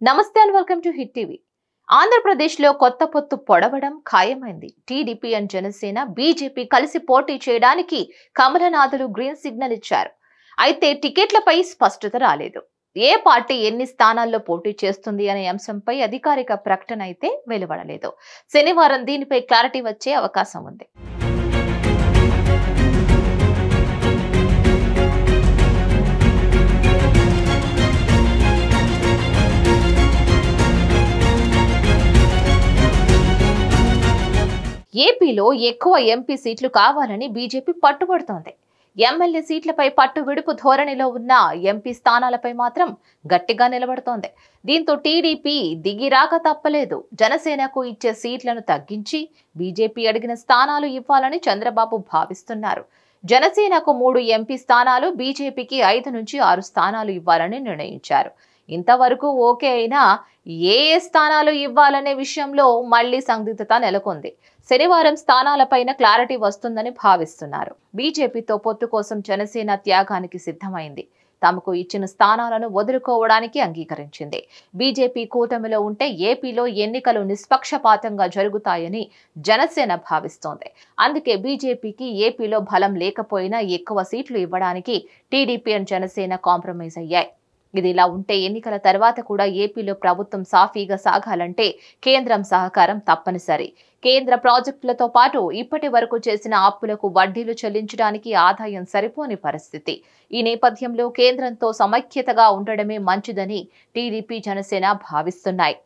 నమస్తే and welcome to Hit TV ఆంధ్రప్రదేశ్లో కొత్త పొత్తు పొడవడం ఖాయమైంది టీడీపీ అండ్ జనసేన బీజేపీ కలిసి పోటీ చేయడానికి కమలనాథులు గ్రీన్ సిగ్నల్ ఇచ్చారు అయితే టికెట్లపై స్పష్టత రాలేదు ఏ పార్టీ ఎన్ని స్థానాల్లో పోటీ చేస్తుంది అనే అంశంపై అధికారిక ప్రకటన అయితే వెలువడలేదు శనివారం దీనిపై క్లారిటీ వచ్చే అవకాశం ఉంది ఏపీలో ఎక్కువ ఎంపీ సీట్లు కావాలని బీజేపీ పట్టుబడుతోంది ఎమ్మెల్యే సీట్లపై పట్టు విడుపు ధోరణిలో ఉన్న ఎంపీ స్థానాలపై మాత్రం గట్టిగా నిలబడుతోంది దీంతో టీడీపీ దిగిరాక తప్పలేదు జనసేనకు ఇచ్చే సీట్లను తగ్గించి బీజేపీ అడిగిన స్థానాలు ఇవ్వాలని చంద్రబాబు భావిస్తున్నారు జనసేనకు మూడు ఎంపీ స్థానాలు బీజేపీకి ఐదు నుంచి ఆరు స్థానాలు ఇవ్వాలని నిర్ణయించారు ఇంతవరకు ఓకే అయినా ఏ ఏ స్థానాలు ఇవ్వాలనే విషయంలో మళ్లీ సందిగ్ధత నెలకొంది శనివారం స్థానాలపైన క్లారిటీ వస్తుందని భావిస్తున్నారు బీజేపీతో పొత్తు కోసం జనసేన త్యాగానికి సిద్ధమైంది తమకు ఇచ్చిన స్థానాలను వదులుకోవడానికి అంగీకరించింది బీజేపీ కూటమిలో ఉంటే ఏపీలో ఎన్నికలు నిష్పక్షపాతంగా జరుగుతాయని జనసేన భావిస్తోంది అందుకే బీజేపీకి ఏపీలో బలం లేకపోయినా ఎక్కువ సీట్లు ఇవ్వడానికి టీడీపీ అండ్ జనసేన కాంప్రమైజ్ అయ్యాయి ఇది ఇలా ఉంటే ఎన్నికల తర్వాత కూడా ఏపీలో ప్రభుత్వం సాఫీగా సాగాలంటే కేంద్రం సహకారం తప్పనిసరి కేంద్ర ప్రాజెక్టులతో పాటు ఇప్పటి వరకు చేసిన అప్పులకు వడ్డీలు చెల్లించడానికి ఆదాయం సరిపోని పరిస్థితి ఈ నేపథ్యంలో కేంద్రంతో సమైక్యతగా ఉండడమే మంచిదని టీడీపీ జనసేన భావిస్తున్నాయి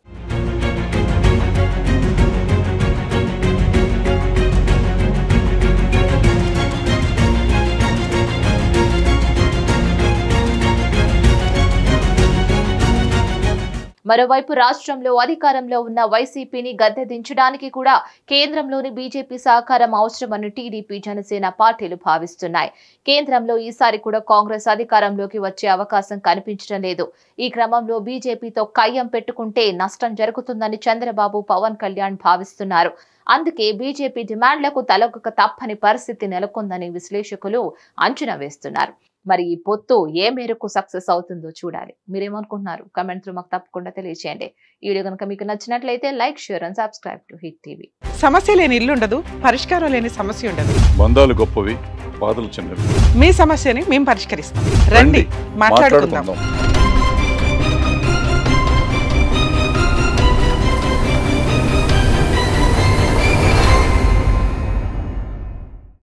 మరోవైపు రాష్ట్రంలో అధికారంలో ఉన్న వైసీపీని గద్దె దించడానికి కూడా కేంద్రంలోని బీజేపీ సహకారం అవసరమని టీడీపీ జనసేన పార్టీలు భావిస్తున్నాయి కేంద్రంలో ఈసారి కూడా కాంగ్రెస్ అధికారంలోకి వచ్చే అవకాశం కనిపించడం లేదు ఈ క్రమంలో బీజేపీతో కయ్యం పెట్టుకుంటే నష్టం జరుగుతుందని చంద్రబాబు పవన్ కళ్యాణ్ భావిస్తున్నారు అందుకే బీజేపీ డిమాండ్లకు తలొక్క తప్పని పరిస్థితి నెలకొందని విశ్లేషకులు అంచనా వేస్తున్నారు మరి ఈ పొత్తు ఏ మేరకు సక్సెస్ అవుతుందో చూడాలి మీరేమనుకుంటున్నారు కమెంట్ త్రూ మాకు తప్పకుండా తెలియజేయండి ఈ వీడియో కనుక మీకు నచ్చినట్లయితే like share and subscribe to Hit TV సమస్య లేని ఇల్లు ఉండదు పరిష్కారం లేని సమస్య ఉండదు బంధాలు గొప్పవి బాధలు చిన్నవి మీ సమస్యని మేము పరిష్కరిస్తాం రండి మాట్లాడుకుందాం మాట్లాడుకుందాం